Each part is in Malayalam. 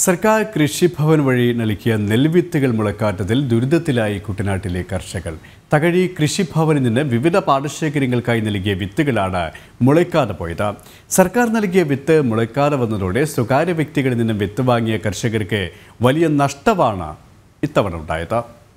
സർക്കാർ കൃഷിഭവൻ വഴി നൽകിയ നെൽവിത്തുകൾ മുളക്കാത്തതിൽ ദുരിതത്തിലായി കുട്ടനാട്ടിലെ കർഷകർ തകഴി കൃഷിഭവനിൽ നിന്ന് വിവിധ പാടശേഖരങ്ങൾക്കായി നൽകിയ വിത്തുകളാണ് മുളയ്ക്കാതെ പോയത് സർക്കാർ നൽകിയ വിത്ത് മുളയ്ക്കാതെ വന്നതോടെ സ്വകാര്യ വ്യക്തികളിൽ നിന്നും വിത്ത് വാങ്ങിയ കർഷകർക്ക് വലിയ നഷ്ടമാണ് ഇത്തവണ ഉണ്ടായത്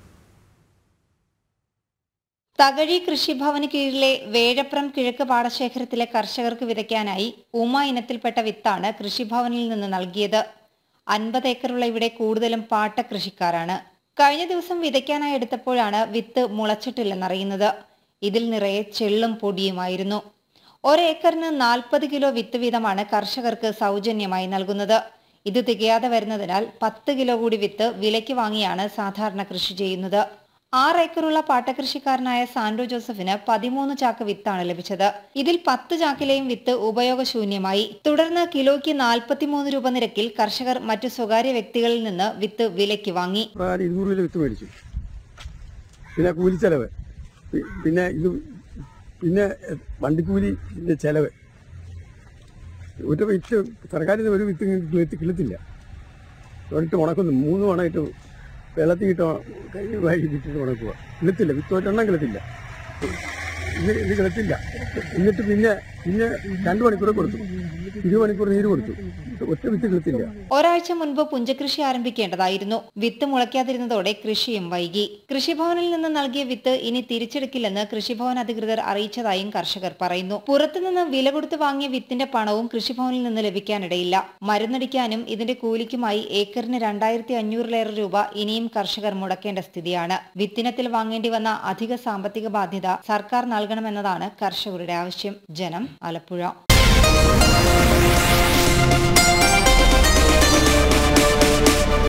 തകഴി കൃഷിഭവന് കീഴിലെ വേഴപ്രം കിഴക്ക് പാടശേഖരത്തിലെ കർഷകർക്ക് വിതയ്ക്കാനായി ഉമ ഇനത്തിൽപ്പെട്ട വിത്താണ് കൃഷിഭവനിൽ നിന്ന് നൽകിയത് അൻപത് ഏക്കറുള്ള ഇവിടെ കൂടുതലും പാട്ട കൃഷിക്കാരാണ് കഴിഞ്ഞ ദിവസം വിതയ്ക്കാനായി എടുത്തപ്പോഴാണ് വിത്ത് മുളച്ചിട്ടില്ലെന്നറിയുന്നത് ഇതിൽ നിറയെ ചെള്ളും പൊടിയുമായിരുന്നു ഒരേക്കറിന് നാൽപ്പത് കിലോ വിത്ത് വീതമാണ് കർഷകർക്ക് സൗജന്യമായി നൽകുന്നത് ഇത് തികയാതെ വരുന്നതിനാൽ പത്ത് കിലോ കൂടി വിത്ത് വിലയ്ക്ക് വാങ്ങിയാണ് സാധാരണ കൃഷി ചെയ്യുന്നത് ആറ് ഏക്കറുള്ള പാട്ടകൃഷിക്കാരനായ സാൻഡോ ജോസഫിന് പതിമൂന്ന് ചാക്ക് വിത്താണ് ലഭിച്ചത് ഇതിൽ പത്ത് ചാക്കിലെയും വിത്ത് ഉപയോഗശൂന്യമായി തുടർന്ന് കിലോയ്ക്ക് നാൽപ്പത്തിമൂന്ന് രൂപ നിരക്കിൽ കർഷകർ മറ്റു സ്വകാര്യ വ്യക്തികളിൽ നിന്ന് വിത്ത് വിലയ്ക്ക് വാങ്ങി പ്രകാരം ഇരുന്നൂറ് കിലോ വിത്ത് മേടിച്ചു പിന്നെ കൂലിച്ചെലവ് പി- പിന്നെ ഇത് പിന്നെ വണ്ടിക്കൂലിൻ്റെ ചെലവ് ഒരു വിത്ത് സർക്കാരിൽ നിന്ന് ഒരു വിത്ത് ഇങ്ങ് വിത്ത് കിളത്തില്ല ഒരിട്ട് ഉണക്കുന്നു മൂന്ന് ഉണയിട്ട് വെള്ളത്തിൽ ഇട്ട് കൈ വായി വിട്ടിട്ട് ഉണക്കുക കിളത്തില്ല വിത്ത് ഒരെണ്ണം കിളത്തില്ല ഇത് ഇത് കിളത്തില്ല എന്നിട്ട് പിന്നെ പിന്നെ രണ്ട് മണിക്കൂർ കൊടുത്തു ഇരു മണിക്കൂർ നീര് കൊടുത്തു ഒറ്റ വിത്ത് കിളത്തില്ല ഒരാഴ്ച മുൻപ് പുഞ്ചകൃഷി ആരംഭിക്കേണ്ടതായിരുന്നു വിത്ത് മുളയ്ക്കാതിരുന്നതോടെ കൃഷിയും വൈകി കൃഷിഭവനിൽ നിന്ന് നൽകിയ വിത്ത് ഇനി തിരിച്ചെടുക്കില്ലെന്ന് കൃഷിഭവൻ അധികൃതർ അറിയിച്ചതായും കർഷകർ പറയുന്നു പുറത്തുനിന്ന് വില കൊടുത്ത് വാങ്ങിയ വിത്തിന്റെ പണവും കൃഷിഭവനിൽ നിന്ന് ലഭിക്കാനിടയില്ല മരുന്നടിക്കാനും ഇതിന്റെ കൂലിക്കുമായി ഏക്കറിന് രണ്ടായിരത്തി അഞ്ഞൂറിലേറെ രൂപ ഇനിയും കർഷകർ മുടക്കേണ്ട സ്ഥിതിയാണ് വിത്തിനത്തിൽ വാങ്ങേണ്ടി വന്ന അധിക സാമ്പത്തിക ബാധ്യത സർക്കാർ നൽകണമെന്നതാണ് കർഷകരുടെ ആവശ്യം ജനം ആലപ്പുഴ